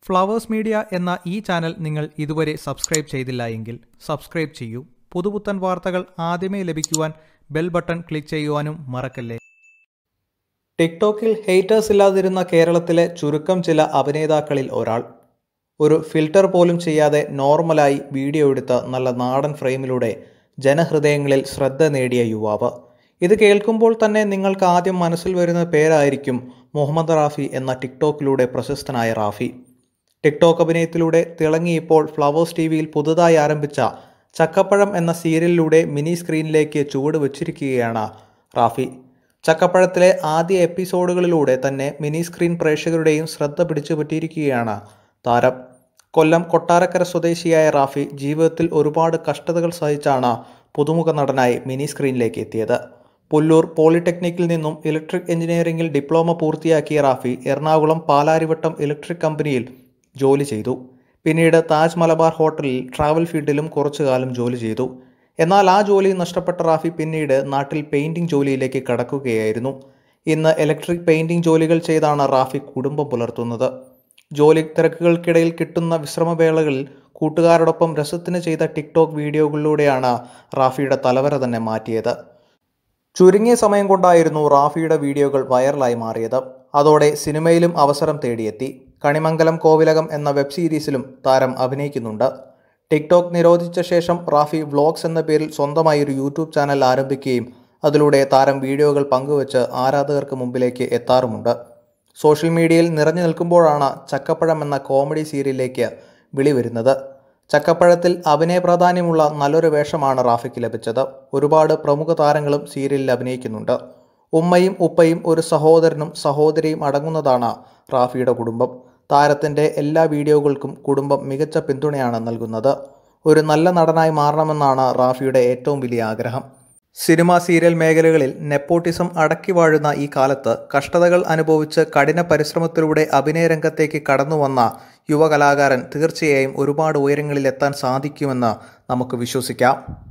flowers media എന്ന ഈ channel നിങ്ങൾ ഇതുവരെ സബ്സ്ക്രൈബ് ചെയ്തില്ല എങ്കിൽ സബ്സ്ക്രൈബ് ചെയ്യൂ പുതുപുത്തൻ വാർത്തകൾ ആദ്യമേ ലഭിക്കുവാൻ ബെൽ ബട്ടൺ ക്ലിക്ക് ചെയ്യുവാനും മറക്കല്ലേ ടിക്ടോക്കിൽ ഹെയ്റ്റേഴ്സ് ഇല്ലാതിരുന്ന കേരളത്തിലെ ചുരുക്കം ചില അഭിനേതാക്കളിൽ ഒരാൾ ഒരു ഫിൽട്ടർ പോലും ചെയ്യാതെ നോർമലായി വീഡിയോ എടുത്ത നല്ല നാടൻ ഫ്രെയിമിലൂടെ ജനഹൃദയങ്ങളിൽ ശ്രദ്ധ നേടിയ യുവാവ് ഇത് കേൾക്കുമ്പോൾ തന്നെ നിങ്ങൾക്ക് ആദ്യം മനസ്സിൽ വരുന്ന പേരായിരിക്കും മുഹമ്മദ് റാഫി എന്ന ടിക്ടോക്കിലൂടെ പ്രശസ്തനായ റാഫി ടിക്ടോക്ക് അഭിനയത്തിലൂടെ തിളങ്ങി ഇപ്പോൾ ഫ്ലവേഴ്സ് ടി വിയിൽ പുതുതായി ആരംഭിച്ച ചക്കപ്പഴം എന്ന സീരിയലിലൂടെ മിനി സ്ക്രീനിലേക്ക് ചുവട് വച്ചിരിക്കുകയാണ് റാഫി ചക്കപ്പഴത്തിലെ ആദ്യ എപ്പിസോഡുകളിലൂടെ തന്നെ മിനി സ്ക്രീൻ പ്രേക്ഷകരുടെയും ശ്രദ്ധ പിടിച്ചു പറ്റിയിരിക്കുകയാണ് താരം കൊല്ലം കൊട്ടാരക്കര സ്വദേശിയായ റാഫി ജീവിതത്തിൽ ഒരുപാട് കഷ്ടതകൾ സഹിച്ചാണ് പുതുമുഖ നടനായി മിനി സ്ക്രീനിലേക്ക് എത്തിയത് പുല്ലൂർ പോളിടെക്നിക്കിൽ നിന്നും ഇലക്ട്രിക് എഞ്ചിനീയറിംഗിൽ ഡിപ്ലോമ പൂർത്തിയാക്കിയ റാഫി എറണാകുളം പാലാരിവട്ടം ഇലക്ട്രിക് കമ്പനിയിൽ ജോലി ചെയ്തു പിന്നീട് താജ് മലബാർ ഹോട്ടലിൽ ട്രാവൽ ഫീൽഡിലും കുറച്ചു കാലം ജോലി ചെയ്തു എന്നാൽ ആ ജോലി നഷ്ടപ്പെട്ട റാഫി പിന്നീട് നാട്ടിൽ പെയിന്റിംഗ് ജോലിയിലേക്ക് കടക്കുകയായിരുന്നു ഇന്ന് ഇലക്ട്രിക് പെയിന്റിംഗ് ജോലികൾ ചെയ്താണ് റാഫി കുടുംബം പുലർത്തുന്നത് ജോലി തിരക്കുകൾക്കിടയിൽ കിട്ടുന്ന വിശ്രമവേളകളിൽ കൂട്ടുകാരോടൊപ്പം രസത്തിന് ചെയ്ത ടിക്ടോക്ക് വീഡിയോകളിലൂടെയാണ് റാഫിയുടെ തലവര തന്നെ മാറ്റിയത് ചുരുങ്ങിയ സമയം കൊണ്ടായിരുന്നു റാഫിയുടെ വീഡിയോകൾ വൈറലായി മാറിയത് അതോടെ സിനിമയിലും അവസരം തേടിയെത്തി കണിമംഗലം കോവിലകം എന്ന വെബ് സീരീസിലും താരം അഭിനയിക്കുന്നുണ്ട് ടിക്ടോക്ക് നിരോധിച്ച ശേഷം റാഫി വ്ളോഗ്സ് എന്ന പേരിൽ സ്വന്തമായി ഒരു യൂട്യൂബ് ചാനൽ ആരംഭിക്കുകയും അതിലൂടെ താരം വീഡിയോകൾ പങ്കുവച്ച് ആരാധകർക്ക് മുമ്പിലേക്ക് എത്താറുമുണ്ട് സോഷ്യൽ മീഡിയയിൽ നിറഞ്ഞു നിൽക്കുമ്പോഴാണ് ചക്കപ്പഴം എന്ന കോമഡി സീരിയലിലേക്ക് വിളി വരുന്നത് ചക്കപ്പഴത്തിൽ അഭിനയ പ്രാധാന്യമുള്ള നല്ലൊരു വേഷമാണ് റാഫിക്ക് ലഭിച്ചത് ഒരുപാട് പ്രമുഖ താരങ്ങളും സീരിയലിൽ അഭിനയിക്കുന്നുണ്ട് ഉമ്മയും ഉപ്പയും ഒരു സഹോദരനും സഹോദരിയും അടങ്ങുന്നതാണ് റാഫിയുടെ കുടുംബം താരത്തിൻ്റെ എല്ലാ വീഡിയോകൾക്കും കുടുംബം മികച്ച പിന്തുണയാണ് നൽകുന്നത് ഒരു നല്ല നടനായി മാറണമെന്നാണ് റാഫിയുടെ ഏറ്റവും വലിയ ആഗ്രഹം സിനിമ സീരിയൽ മേഖലകളിൽ നെപ്പോട്ടിസം അടക്കി വാഴുന്ന ഈ കാലത്ത് കഷ്ടതകൾ അനുഭവിച്ച് കഠിന പരിശ്രമത്തിലൂടെ അഭിനയ രംഗത്തേക്ക് കടന്നു വന്ന യുവകലാകാരൻ തീർച്ചയായും ഒരുപാട് ഉയരങ്ങളിലെത്താൻ സാധിക്കുമെന്ന് നമുക്ക് വിശ്വസിക്കാം